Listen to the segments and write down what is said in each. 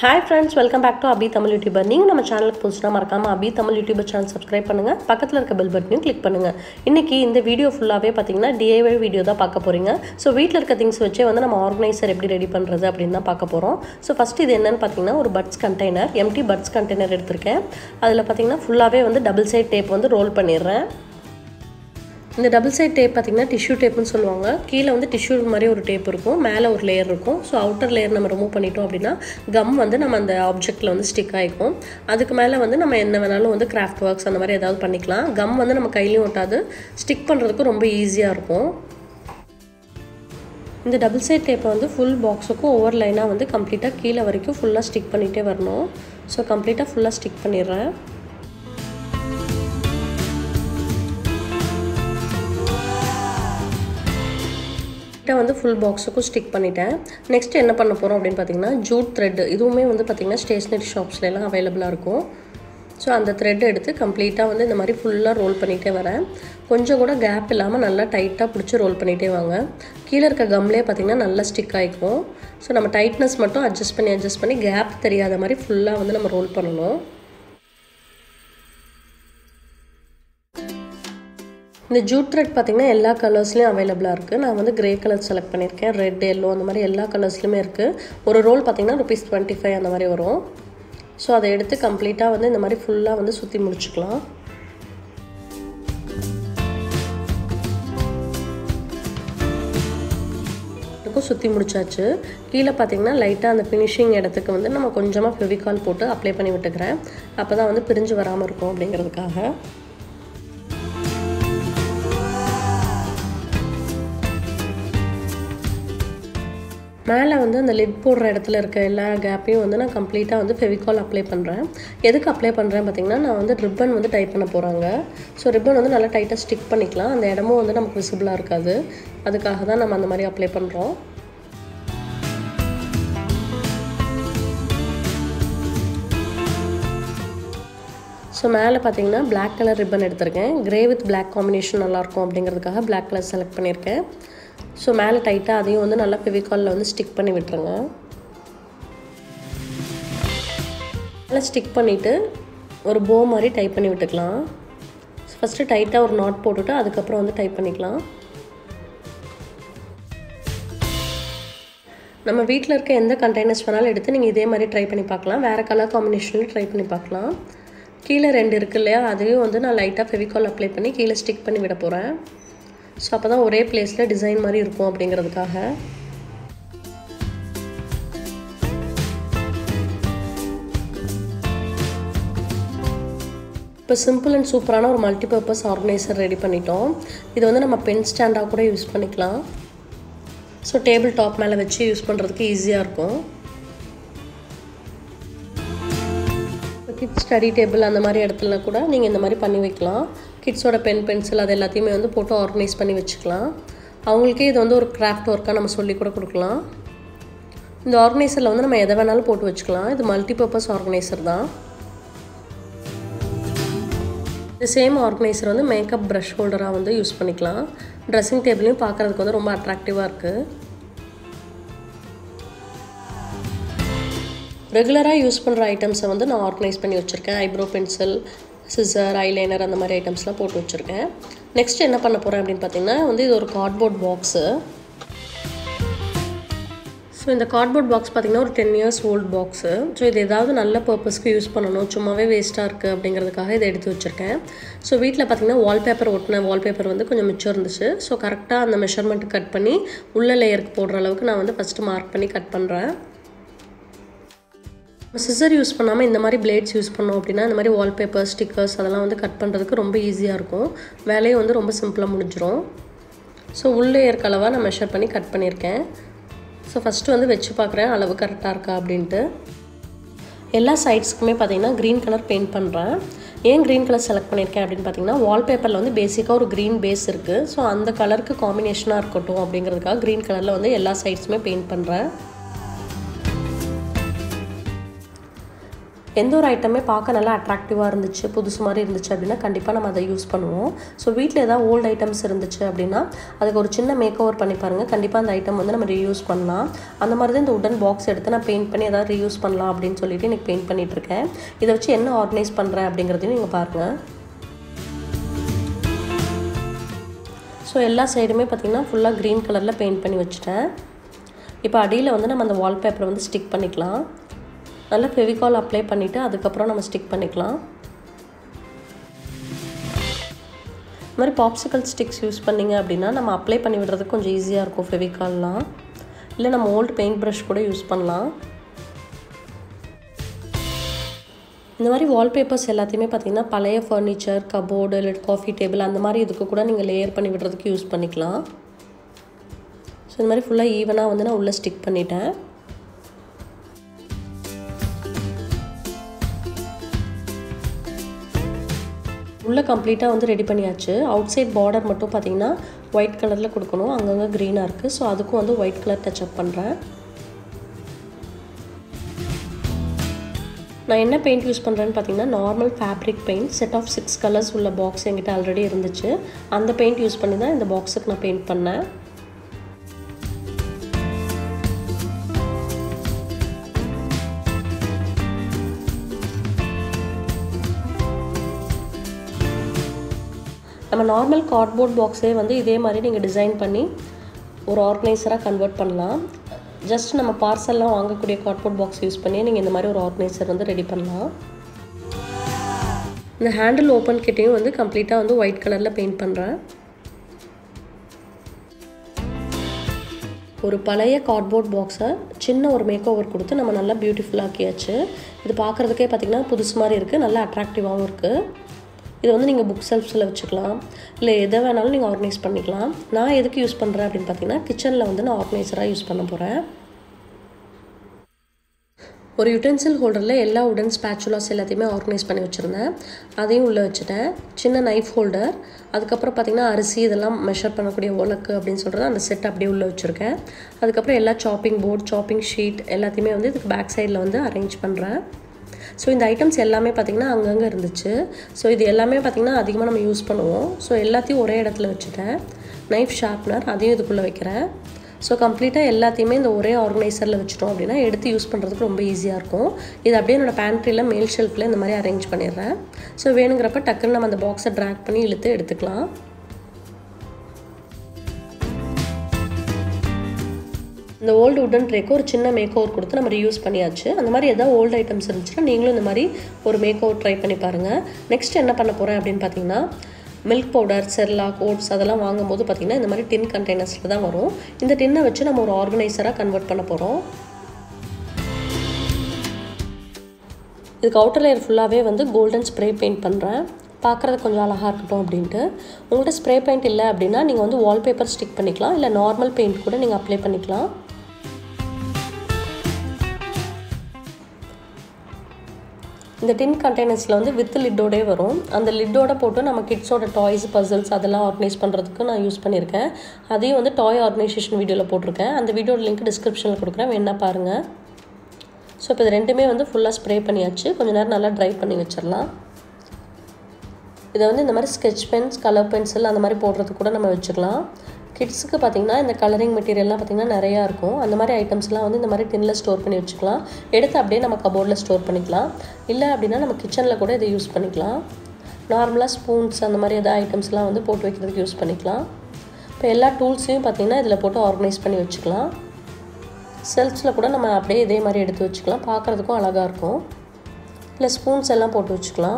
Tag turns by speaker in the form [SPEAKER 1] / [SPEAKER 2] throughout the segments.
[SPEAKER 1] hi friends welcome back to Abi Tamil YouTuber நீங்கள் நம்ம சேனலுக்கு புதுசுனா மறக்காமல் Abi Tamil YouTuber channel subscribe பண்ணுங்கள் பக்கத்தில் இருக்க பெல் பட்டனையும் கிளிக் பண்ணுங்கள் இன்றைக்கி இந்த வீடியோ ஃபுல்லாகவே பார்த்தீங்கன்னா டிஐஒய் வீடியோ தான் பார்க்க போகிறீங்க ஸோ வீட்டில் இருக்க திங்ஸ் வச்சே வந்து நம்ம ஆர்கனைசர் எப்படி ரெடி பண்ணுறது அப்படின்னு தான் பார்க்க போகிறோம் ஸோ ஃபஸ்ட்டு இது என்னென்னு பார்த்தீங்கன்னா ஒரு buds container empty buds container எடுத்திருக்கேன் அதில் பார்த்தீங்கன்னா ஃபுல்லாகவே வந்து டபுள் சைட் டேப் வந்து ரோல் பண்ணிடுறேன் இந்த டபுள் சைட் டேப் பார்த்திங்கன்னா டிஷ்யூ டேப்னு சொல்லுவாங்க கீழே வந்து டிஷ்யூ மாதிரி ஒரு டேப் இருக்கும் மேலே ஒரு லேயர் இருக்கும் ஸோ அவுட்டர் லேயர் நம்ம ரிமூவ் பண்ணிட்டோம் அப்படின்னா கம் வந்து நம்ம அந்த ஆப்ஜெக்ட்டில் வந்து ஸ்டிக் ஆகிக்கும் அதுக்கு மேலே வந்து நம்ம என்ன வேணாலும் வந்து கிராஃப்ட் ஒர்க்ஸ் அந்த மாதிரி ஏதாவது பண்ணிக்கலாம் கம் வந்து நம்ம கையிலையும் ஒட்டாது ஸ்டிக் பண்ணுறதுக்கு ரொம்ப ஈஸியாக இருக்கும் இந்த டபுள் சைட் டேப்பை வந்து ஃபுல் பாக்ஸுக்கும் ஒவ்வொரு லைனாக வந்து கம்ப்ளீட்டாக கீழே வரைக்கும் ஃபுல்லாக ஸ்டிக் பண்ணிகிட்டே வரணும் ஸோ கம்ப்ளீட்டாக ஃபுல்லாக ஸ்டிக் பண்ணிடுறேன் கிட்ட வந்து ஃபுல் பாக்ஸுக்கும் ஸ்டிக் பண்ணிட்டேன் நெக்ஸ்ட் என்ன பண்ண போகிறோம் அப்படின்னு பார்த்தீங்கன்னா ஜூட் த்ரெட் இதுவுமே வந்து பார்த்திங்கன்னா ஸ்டேஷ்னரி ஷாப்ஸ்லாம் அவைலபிளாக இருக்கும் ஸோ அந்த த்ரெட் எடுத்து கம்ப்ளீட்டாக வந்து இந்த மாதிரி ஃபுல்லாக ரோல் பண்ணிகிட்டே வரேன் கொஞ்சம் கூட கேப் இல்லாமல் நல்லா டைட்டாக பிடிச்சி ரோல் பண்ணிகிட்டே வாங்க கீழே இருக்க கம்லேயே பார்த்திங்கன்னா நல்லா ஸ்டிக் ஆகிக்கும் ஸோ நம்ம டைட்னஸ் மட்டும் அட்ஜஸ்ட் பண்ணி அட்ஜஸ்ட் பண்ணி கேப் தெரியாத மாதிரி ஃபுல்லாக வந்து நம்ம ரோல் பண்ணணும் இந்த ஜூட் த்ரெட் பார்த்திங்கன்னா எல்லா கலர்ஸ்லேயும் அவைலபிளாக இருக்குது நான் வந்து கிரே கலர் செலக்ட் பண்ணியிருக்கேன் ரெட் எல்லோ அந்த மாதிரி எல்லா கலர்ஸ்லையுமே இருக்குது ஒரு ரோல் பார்த்திங்கன்னா ருபீஸ் டுவெண்ட்டி ஃபைவ் அந்த மாதிரி வரும் ஸோ அதை எடுத்து கம்ப்ளீட்டாக வந்து இந்த மாதிரி ஃபுல்லாக வந்து சுற்றி முடிச்சுக்கலாம் சுற்றி முடிச்சாச்சு கீழே பார்த்தீங்கன்னா லைட்டாக அந்த ஃபினிஷிங் இடத்துக்கு வந்து நம்ம கொஞ்சமாக ஃபெவிகால் போட்டு அப்ளை பண்ணி விட்டுக்கிறேன் அப்போ தான் வந்து பிரிஞ்சு வராமல் இருக்கும் அப்படிங்கிறதுக்காக மேலே வந்து அந்த லிட் போடுற இடத்துல இருக்க எல்லா கேப்பையும் வந்து நான் கம்ப்ளீட்டாக வந்து ஃபெவிகால் அப்ளை பண்ணுறேன் எதுக்கு அப்ளை பண்ணுறேன் பார்த்திங்கன்னா நான் வந்து ரிப்பன் வந்து டைப் பண்ண போகிறாங்க ஸோ ரிப்பன் வந்து நல்லா டைட்டாக ஸ்டிக் பண்ணிக்கலாம் அந்த இடமும் வந்து நமக்கு விசிபிளாக இருக்காது அதுக்காக தான் நம்ம அந்த மாதிரி அப்ளை பண்ணுறோம் ஸோ மேலே பார்த்தீங்கன்னா பிளாக் கலர் ரிப்பன் எடுத்திருக்கேன் க்ரே வித் பிளாக் காம்பினேஷன் நல்லாயிருக்கும் அப்படிங்கிறதுக்காக பிளாக் கலர் செலக்ட் பண்ணியிருக்கேன் ஸோ மேலே டைட்டாக அதையும் வந்து நல்லா ஃபெவிகாலில் வந்து ஸ்டிக் பண்ணி விட்டுருங்க நல்லா ஸ்டிக் பண்ணிவிட்டு ஒரு போ மாதிரி டைப் பண்ணி விட்டுக்கலாம் ஃபஸ்ட்டு டைட்டாக ஒரு நாட் போட்டுட்டு அதுக்கப்புறம் வந்து டைப் பண்ணிக்கலாம் நம்ம வீட்டில் இருக்க எந்த கண்டெய்னர்ஸ் வேணாலும் எடுத்து நீங்கள் இதே மாதிரி ட்ரை பண்ணி பார்க்கலாம் வேறு கலர் காம்பினேஷன்லையும் ட்ரை பண்ணி பார்க்கலாம் கீழே ரெண்டு இருக்கு இல்லையா அதையும் வந்து நான் லைட்டாக ஃபெவிகால் அப்ளை பண்ணி கீழே ஸ்டிக் பண்ணி விட போகிறேன் ஸோ அப்போ தான் ஒரே பிளேஸில் டிசைன் மாதிரி இருக்கும் அப்படிங்கிறதுக்காக இப்போ சிம்பிள் அண்ட் சூப்பரான ஒரு மல்டிபர்பஸ் ஆர்கனைசர் ரெடி பண்ணிட்டோம் இது வந்து நம்ம பென் ஸ்டாண்டாக கூட யூஸ் பண்ணிக்கலாம் ஸோ டேபிள் டாப் மேலே வச்சு யூஸ் பண்ணுறதுக்கு ஈஸியாக இருக்கும் கிட்ஸ் ஸ்டடி டேபிள் அந்த மாதிரி இடத்துல கூட நீங்கள் இந்த மாதிரி பண்ணி வைக்கலாம் கிட்ஸோட பென் பென்சில் அது எல்லாத்தையுமே வந்து போட்டு ஆர்கனைஸ் பண்ணி வச்சுக்கலாம் அவங்களுக்கே இது வந்து ஒரு கிராஃப்ட் ஒர்க்காக நம்ம சொல்லி கூட கொடுக்கலாம் இந்த ஆர்கனைசரில் வந்து நம்ம எதை வேணாலும் போட்டு வச்சுக்கலாம் இது மல்டிபர்பஸ் ஆர்கனைசர் தான் இந்த சேம் ஆர்கனைசர் வந்து மேக்கப் ப்ரஷ் ஹோல்டராக வந்து யூஸ் பண்ணிக்கலாம் ட்ரெஸ்ஸிங் டேபிளையும் பார்க்குறதுக்கு வந்து ரொம்ப அட்ராக்டிவாக இருக்குது ரெகுலராக யூஸ் பண்ணுற ஐட்டம்ஸை வந்து நான் ஆர்கனைஸ் பண்ணி வச்சுருக்கேன் ஐப்ரோ பென்சில் சிசர் ஐலைனர் அந்த மாதிரி ஐட்டம்ஸ்லாம் போட்டு வச்சுருக்கேன் நெக்ஸ்ட் என்ன பண்ண போகிறேன் அப்படின்னு பார்த்தீங்கன்னா வந்து இது ஒரு கார்ட்போர்ட் பாக்ஸு ஸோ இந்த கார்ட்போர்ட் பாக்ஸ் பார்த்திங்கன்னா ஒரு ten years old box so இது ஏதாவது நல்ல பர்பஸ்க்கு யூஸ் பண்ணணும் சும்மாவே வேஸ்ட்டாக இருக்குது அப்படிங்கிறதுக்காக இதை எடுத்து வச்சுருக்கேன் ஸோ வீட்டில் பார்த்திங்கன்னா வால்பேப்பர் ஒட்டின வால்பேப்பர் வந்து கொஞ்சம் மிச்சம் இருந்துச்சு ஸோ கரெக்டாக அந்த மெஷர்மெண்ட் கட் பண்ணி உள்ள லேயருக்கு போடுற அளவுக்கு நான் வந்து ஃபஸ்ட்டு மார்க் பண்ணி கட் பண்ணுறேன் சிசர் யூஸ் பண்ணாமல் இந்த மாதிரி பிளேட்ஸ் யூஸ் பண்ணோம் அப்படின்னா இந்த மாதிரி வால்பேப்பர் ஸ்டிக்கர்ஸ் அதெல்லாம் வந்து கட் பண்ணுறதுக்கு ரொம்ப ஈஸியாக இருக்கும் வேலையும் வந்து ரொம்ப சிம்பிளாக முடிஞ்சிடும் ஸோ உள்ளே இருக்க அளவாக நான் மெஷர் பண்ணி கட் பண்ணியிருக்கேன் ஸோ ஃபஸ்ட்டு வந்து வச்சு பார்க்குறேன் அளவு கரெக்டாக இருக்கா அப்படின்ட்டு எல்லா சைட்ஸ்க்குமே பார்த்தீங்கன்னா க்ரீன் கலர் பெயிண்ட் பண்ணுறேன் ஏன் க்ரீன் கலர் செலக்ட் பண்ணியிருக்கேன் அப்படின்னு பார்த்தீங்கன்னா வால்பேப்பரில் வந்து பேசிக்காக ஒரு க்ரீன் பேஸ் இருக்குது ஸோ அந்த கலருக்கு காம்பினேஷனாக இருக்கட்டும் அப்படிங்கிறதுக்காக க்ரீன் கலரில் வந்து எல்லா சைட்ஸுமே பெயிண்ட் பண்ணுறேன் எந்த ஒரு ஐட்டமே பார்க்க நல்லா அட்ராக்டிவாக இருந்துச்சு புதுசு மாதிரி இருந்துச்சு அப்படின்னா கண்டிப்பாக நம்ம அதை யூஸ் பண்ணுவோம் ஸோ வீட்டில் ஏதாவது ஓல்டு ஐட்டம்ஸ் இருந்துச்சு அப்படின்னா அதுக்கு ஒரு சின்ன மேக் ஓவர் பண்ணி பாருங்கள் கண்டிப்பாக அந்த ஐட்டம் வந்து நம்ம ரீயூஸ் பண்ணலாம் அந்த மாதிரி தான் இந்த உடன் பாக்ஸ் எடுத்து நான் பெயிண்ட் பண்ணி ஏதாவது ரீயூஸ் பண்ணலாம் அப்படின்னு சொல்லிட்டு எனக்கு பெயிண்ட் பண்ணிகிட்ருக்கேன் இதை வச்சு என்ன ஆர்கனைஸ் பண்ணுறேன் அப்படிங்கிறதையும் நீங்கள் பாருங்கள் ஸோ எல்லா சைடுமே பார்த்திங்கன்னா ஃபுல்லாக க்ரீன் கலரில் பெயிண்ட் பண்ணி வச்சுட்டேன் இப்போ அடியில் வந்து நம்ம அந்த வால்பேப்பரை வந்து ஸ்டிக் பண்ணிக்கலாம் நல்லா ஃபெவிகால் அப்ளை பண்ணிவிட்டு அதுக்கப்புறம் நம்ம ஸ்டிக் பண்ணிக்கலாம் இந்த மாதிரி பாப்சிக்கல் ஸ்டிக்ஸ் யூஸ் பண்ணிங்க அப்படின்னா நம்ம அப்ளை பண்ணி விடுறதுக்கு கொஞ்சம் ஈஸியாக இருக்கும் ஃபெவிகால்லாம் இல்லை நம்ம ஓல்டு பெயிண்ட் ப்ரஷ் கூட யூஸ் பண்ணலாம் இந்த மாதிரி வால்பேப்பர்ஸ் எல்லாத்தையுமே பார்த்திங்கன்னா பழைய ஃபர்னிச்சர் கபோர்டு இல்லை காஃபி டேபிள் அந்த மாதிரி இதுக்கு கூட நீங்கள் லேயர் பண்ணி விடுறதுக்கு யூஸ் பண்ணிக்கலாம் ஸோ இந்த மாதிரி ஃபுல்லாக ஈவனாக வந்து நான் உள்ளே ஸ்டிக் பண்ணிட்டேன் உள்ளே கம்ப்ளீட்டாக வந்து ரெடி பண்ணியாச்சு அவுட் சைட் பார்டர் மட்டும் பார்த்தீங்கன்னா ஒயிட் கலரில் கொடுக்கணும் அங்கங்கே க்ரீனாக இருக்குது ஸோ அதுக்கும் வந்து ஒயிட் கலர் டச்சப் பண்ணுறேன் நான் என்ன பெயிண்ட் யூஸ் பண்ணுறேன்னு பார்த்தீங்கன்னா normal fabric paint set of six colours உள்ள பாக்ஸ் என்கிட்ட ஆல்ரெடி இருந்துச்சு அந்த பெயிண்ட் யூஸ் பண்ணி தான் இந்த பாக்ஸுக்கு நான் பெயிண்ட் பண்ணேன் நம்ம நார்மல் கார்ட்போர்ட் பாக்ஸே வந்து இதே மாதிரி நீங்கள் டிசைன் பண்ணி ஒரு ஆர்கனைசராக கன்வெர்ட் பண்ணலாம் ஜஸ்ட் நம்ம பார்சல்லாம் வாங்கக்கூடிய கார்ட்போர்ட் பாக்ஸ் யூஸ் பண்ணி நீங்கள் இந்த மாதிரி ஒரு ஆர்கனைசர் வந்து ரெடி பண்ணலாம் இந்த ஹேண்டில் ஓப்பன் கிட்டேயும் வந்து கம்ப்ளீட்டாக வந்து ஒயிட் கலரில் பெயிண்ட் பண்ணுறேன் ஒரு பழைய கார்ட்போர்ட் பாக்ஸை சின்ன ஒரு மேக் ஓவர் கொடுத்து நம்ம நல்லா பியூட்டிஃபுல்லாக்கியாச்சு இது பார்க்குறதுக்கே பார்த்திங்கன்னா புதுசு மாதிரி இருக்குது நல்லா அட்ராக்டிவாகவும் இருக்குது இது வந்து நீங்கள் புக் செல்ஃப்ஸில் வச்சுக்கலாம் இல்லை எதை வேணாலும் நீங்கள் ஆர்கனைஸ் பண்ணிக்கலாம் நான் எதுக்கு யூஸ் பண்ணுறேன் அப்படின்னு பார்த்தீங்கன்னா கிச்சனில் வந்து நான் ஆர்கனைசராக யூஸ் பண்ண போகிறேன் ஒரு யுட்டென்சில் ஹோல்டரில் எல்லா உடன் ஸ்பேச்சுலாஸ் எல்லாத்தையுமே ஆர்கனைஸ் பண்ணி வச்சுருந்தேன் அதையும் உள்ளே வச்சுட்டேன் சின்ன நைஃப் ஹோல்டர் அதுக்கப்புறம் பார்த்திங்கன்னா அரிசி இதெல்லாம் மெஷர் பண்ணக்கூடிய உலக்கு அப்படின்னு சொல்கிறது அந்த செட் அப்படியே உள்ளே வச்சுருக்கேன் அதுக்கப்புறம் எல்லா சாப்பிங் போர்ட் சாப்பிங் ஷீட் எல்லாத்தையுமே வந்து இதுக்கு பேக் சைடில் வந்து அரேஞ்ச் பண்ணுறேன் ஸோ இந்த ஐட்டம்ஸ் எல்லாமே பார்த்திங்கன்னா அங்கங்கே இருந்துச்சு ஸோ இது எல்லாமே பார்த்திங்கன்னா அதிகமாக நம்ம யூஸ் பண்ணுவோம் ஸோ எல்லாத்தையும் ஒரே இடத்துல வச்சுட்டேன் நைஃப் ஷார்ப்னர் அதையும் இதுக்குள்ளே வைக்கிறேன் ஸோ கம்ப்ளீட்டாக எல்லாத்தையுமே இந்த ஒரே ஆர்கனைசரில் வச்சுட்டோம் அப்படின்னா எடுத்து யூஸ் பண்ணுறதுக்கு ரொம்ப ஈஸியாக இருக்கும் இது அப்படியே என்னோடய பேண்ட்ரியில் மேல் ஷெல்ஃபில் இந்த மாதிரி அரேஞ்ச் பண்ணிடுறேன் ஸோ வேணுங்கிறப்ப டக்குன்னு நம்ம அந்த பாக்ஸை ட்ராக் பண்ணி இழுத்து எடுத்துக்கலாம் இந்த ஓல்டு உடன் ட்ரேக்கு ஒரு சின்ன மேக் ஓவர் கொடுத்து நம்ம ரியூஸ் பண்ணியாச்சு அந்த மாதிரி எதாவது ஓல்டு ஐட்டம்ஸ் இருந்துச்சுன்னா நீங்களும் இந்த மாதிரி ஒரு மேக் ஓவர் ட்ரை பண்ணி பாருங்கள் நெக்ஸ்ட் என்ன பண்ண போகிறேன் அப்படின்னு பார்த்தீங்கன்னா மில்க் பவுடர் செர்லாக் ஓட்ஸ் அதெல்லாம் வாங்கும்போது பார்த்திங்கன்னா இந்த மாதிரி டின் கண்டெய்னர்ஸில் தான் வரும் இந்த டின்னை வச்சு நம்ம ஒரு ஆர்கனைசராக கன்வெர்ட் பண்ண போகிறோம் இதுக்கு அவுட்டர் லேயர் ஃபுல்லாகவே வந்து கோல்டன் ஸ்ப்ரே பெயிண்ட் பண்ணுறேன் பார்க்குறது கொஞ்சம் அழகாக இருக்கட்டும் அப்படின்ட்டு உங்கள்கிட்ட ஸ்ப்ரே பெயிண்ட் இல்லை அப்படின்னா நீங்கள் வந்து வால்பேப்பர் ஸ்டிக் பண்ணிக்கலாம் இல்லை நார்மல் பெயிண்ட் கூட நீங்கள் அப்ளை பண்ணிக்கலாம் இந்த டின் கண்டெய்னர்ஸில் வந்து வித் லிட்டோடே வரும் அந்த லிட்டோட போட்டு நம்ம கிட்ஸோட டாய்ஸ் பசில்ஸ் அதெல்லாம் ஆர்கனைஸ் பண்ணுறதுக்கு நான் யூஸ் பண்ணியிருக்கேன் அதையும் வந்து டாய் ஆர்கனைசேஷன் வீடியோவில் போட்டிருக்கேன் அந்த வீடியோட லிங்க் டிஸ்கிரிப்ஷனில் கொடுக்குறேன் வேணா பாருங்கள் ஸோ இப்போ இது ரெண்டுமே வந்து ஃபுல்லாக ஸ்ப்ரே பண்ணியாச்சு கொஞ்சம் நேரம் நல்லா ட்ரை பண்ணி வச்சிடலாம் இதை வந்து இந்த மாதிரி ஸ்கெட்ச் பென்ஸ் கலர் பென்சில் அந்த மாதிரி போடுறதுக்கு கூட நம்ம வச்சுக்கலாம் கிட்ஸுக்கு பார்த்திங்கன்னா இந்த கலரிங் மெட்டீரியல்லாம் பார்த்திங்கன்னா நிறையா இருக்கும் அந்த மாதிரி ஐட்டம்ஸ்லாம் வந்து இந்த மாதிரி டின்னில் ஸ்டோர் பண்ணி வச்சுக்கலாம் எடுத்து அப்படியே நம்ம கபோர்டில் ஸ்டோர் பண்ணிக்கலாம் இல்லை அப்படின்னா நம்ம கிச்சனில் கூட இதை யூஸ் பண்ணிக்கலாம் நார்மலாக ஸ்பூன்ஸ் அந்த மாதிரி எதாவது ஐட்டம்ஸ்லாம் வந்து போட்டு வைக்கிறதுக்கு யூஸ் பண்ணிக்கலாம் இப்போ எல்லா டூல்ஸையும் பார்த்திங்கன்னா இதில் போட்டு ஆர்கனைஸ் பண்ணி வச்சுக்கலாம் செல்ஃப்ஸில் கூட நம்ம அப்படியே இதே மாதிரி எடுத்து வச்சுக்கலாம் பார்க்குறதுக்கும் அழகாக இருக்கும் இல்லை ஸ்பூன்ஸ் எல்லாம் போட்டு வச்சுக்கலாம்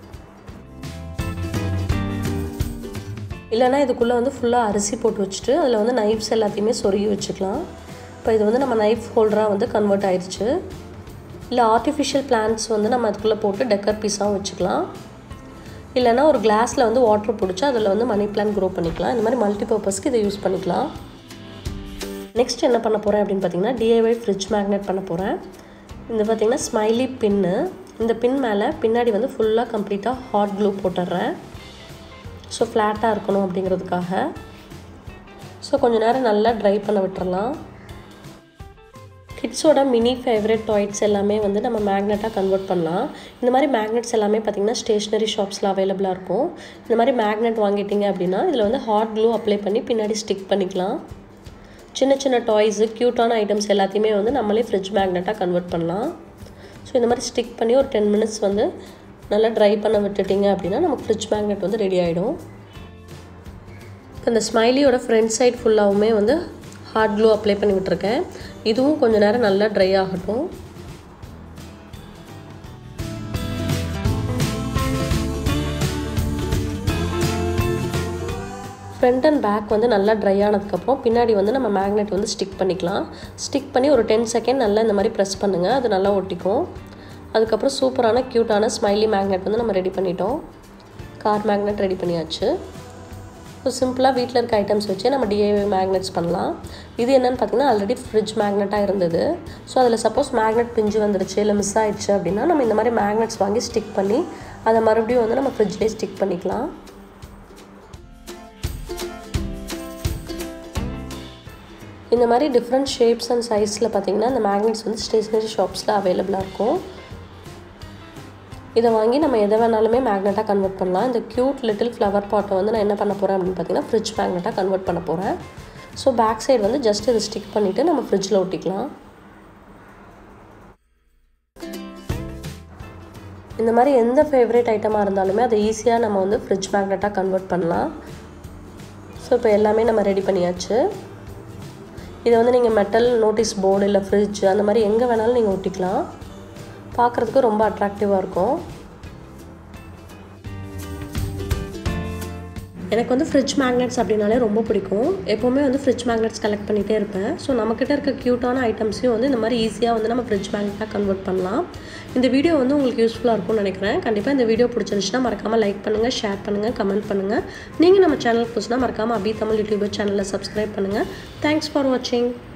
[SPEAKER 1] இல்லைனா இதுக்குள்ளே வந்து ஃபுல்லாக அரிசி போட்டு வச்சுட்டு அதில் வந்து நைஃப்ஸ் எல்லாத்தையுமே சொருகி வச்சுக்கலாம் இப்போ இது வந்து நம்ம நைஃப் ஹோல்டராக வந்து கன்வெர்ட் ஆயிடுச்சு இல்லை ஆர்டிஃபிஷியல் பிளான்ட்ஸ் வந்து நம்ம அதுக்குள்ளே போட்டு டெக்கர் பீஸாகவும் வச்சுக்கலாம் இல்லைனா ஒரு கிளாஸில் வந்து வாட்டர் பிடிச்சி அதில் வந்து மணி பிளான்ட் க்ரோ பண்ணிக்கலாம் இந்த மாதிரி மல்டி பர்பஸ்க்கு இதை யூஸ் பண்ணிக்கலாம் நெக்ஸ்ட் என்ன பண்ண போகிறேன் அப்படின்னு பார்த்தீங்கன்னா டிஐஒய் ஃப்ரிட்ஜ் மேக்னெட் பண்ண போகிறேன் இந்த பார்த்திங்கன்னா ஸ்மைலி பின்னு இந்த பின் மேலே பின்னாடி வந்து ஃபுல்லாக கம்ப்ளீட்டாக ஹாட் க்ளூ போட்டுடுறேன் ஸோ ஃப்ளாட்டாக இருக்கணும் அப்படிங்கிறதுக்காக ஸோ கொஞ்சம் நேரம் நல்லா ட்ரை பண்ண விட்டுறலாம் கிட்ஸோட மினி ஃபேவரட் டாய்ஸ் எல்லாமே வந்து நம்ம மேக்னெட்டாக கன்வெர்ட் பண்ணலாம் இந்த மாதிரி மேக்னெட்ஸ் எல்லாமே பார்த்திங்கன்னா ஸ்டேஷ்னரி ஷாப்ஸில் அவைலபிளாக இருக்கும் இந்த மாதிரி மேக்னெட் வாங்கிட்டீங்க அப்படின்னா இதில் வந்து ஹாட் க்ளூ அப்ளை பண்ணி பின்னாடி ஸ்டிக் பண்ணிக்கலாம் சின்ன சின்ன டாய்ஸு க்யூட்டான ஐட்டம்ஸ் எல்லாத்தையுமே வந்து நம்மளே ஃப்ரிட்ஜ் மேக்னெட்டாக கன்வெர்ட் பண்ணலாம் ஸோ இந்த மாதிரி ஸ்டிக் பண்ணி ஒரு டென் மினிட்ஸ் வந்து நல்லா ட்ரை பண்ண விட்டுட்டிங்க அப்படின்னா நமக்கு ஃப்ரிட்ஜ் மேக்னெட் வந்து ரெடி ஆகிடும் இப்போ இந்த ஸ்மைலியோட ஃப்ரண்ட் சைட் ஃபுல்லாகவுமே வந்து ஹார்ட் க்ளூ அப்ளை பண்ணி விட்டுருக்கேன் இதுவும் கொஞ்சம் நேரம் நல்லா ட்ரை ஆகட்டும் ஃப்ரண்ட் அண்ட் பேக் வந்து நல்லா ட்ரை ஆனதுக்கப்புறம் பின்னாடி வந்து நம்ம மேக்னெட் வந்து ஸ்டிக் பண்ணிக்கலாம் ஸ்டிக் பண்ணி ஒரு டென் செகண்ட் நல்லா இந்த மாதிரி ப்ரெஸ் பண்ணுங்கள் அது நல்லா ஒட்டிக்கும் அதுக்கப்புறம் சூப்பரான க்யூட்டான ஸ்மைலி மேக்னெட் வந்து நம்ம ரெடி பண்ணிட்டோம் கார் மேக்னெட் ரெடி பண்ணியாச்சு ஸோ சிம்பிளாக வீட்டில் இருக்க ஐட்டம்ஸ் வச்சு நம்ம டிஐஒய் மேக்னெட்ஸ் பண்ணலாம் இது என்னென்னு பார்த்தீங்கன்னா ஆல்ரெடி ஃப்ரிட்ஜ் மேக்னெட்டாக இருந்தது ஸோ அதில் சப்போஸ் மேக்னெட் பிஞ்சு வந்துருச்சு இல்லை மிஸ் ஆயிடுச்சு அப்படின்னா நம்ம இந்த மாதிரி மேக்னெட்ஸ் வாங்கி ஸ்டிக் பண்ணி அதை மறுபடியும் வந்து நம்ம ஃப்ரிட்ஜ்லேயே ஸ்டிக் பண்ணிக்கலாம் இந்த மாதிரி டிஃப்ரெண்ட் ஷேப்ஸ் அண்ட் சைஸில் பார்த்தீங்கன்னா இந்த மேக்னெட்ஸ் வந்து ஸ்டேஷ்னரி ஷாப்ஸில் அவைலபிளாக இருக்கும் இதை வாங்கி நம்ம எதை வேணாலுமே மேக்னெட்டாக கன்வெர்ட் பண்ணலாம் இந்த க்யூட் லிட்டில் ஃப்ளவர் பாட்டை வந்து நான் என்ன பண்ண போகிறேன் அப்படின்னு பார்த்தீங்கன்னா ஃப்ரிட்ஜ் மேக்னெட்டாக கன்வெர்ட் பண்ண போகிறேன் ஸோ பேக் சைடு வந்து ஜஸ்ட் இதை ஸ்டிக் பண்ணிவிட்டு நம்ம ஃப்ரிட்ஜில் ஒட்டிக்கலாம் இந்த மாதிரி எந்த ஃபேவரேட் ஐட்டமாக இருந்தாலுமே அதை ஈஸியாக நம்ம வந்து ஃப்ரிட்ஜ் மேக்னெட்டாக கன்வெர்ட் பண்ணலாம் ஸோ இப்போ எல்லாமே நம்ம ரெடி பண்ணியாச்சு இதை வந்து நீங்கள் மெட்டல் நோட்டீஸ் போர்டு இல்லை ஃப்ரிட்ஜ் அந்த மாதிரி எங்கே வேணாலும் நீங்கள் ஒட்டிக்கலாம் பார்க்குறதுக்கு ரொம்ப அட்ராக்டிவாக இருக்கும் எனக்கு வந்து ஃப்ரிட்ஜ் மேக்னெட்ஸ் அப்படின்னாலே ரொம்ப பிடிக்கும் எப்போவுமே வந்து ஃப்ரிட்ஜ் மேக்னெட்ஸ் கலெக்ட் பண்ணிகிட்டே இருப்பேன் ஸோ நம்மக்கிட்ட இருக்க க்யூட்டான ஐட்டம்ஸையும் வந்து இந்த மாதிரி ஈஸியாக வந்து நம்ம ஃப்ரிட்ஜ் மேக்னெட்டாக கன்வெர்ட் பண்ணலாம் இந்த வீடியோ வந்து உங்களுக்கு யூஸ்ஃபுல்லாக இருக்கும்னு நினைக்கிறேன் கண்டிப்பாக இந்த வீடியோ பிடிச்சிருந்துச்சுன்னா மறக்காமல் லைக் பண்ணுங்கள் ஷேர் பண்ணுங்கள் கமெண்ட் பண்ணுங்கள் நீங்கள் நம்ம சேனலுக்கு புதுசுனா மறக்காமல் அபி தமிழ் யூடியூபர் சேனலில் சப்ஸ்கிரைப் பண்ணுங்கள் தேங்க்ஸ் ஃபார் வாட்சிங்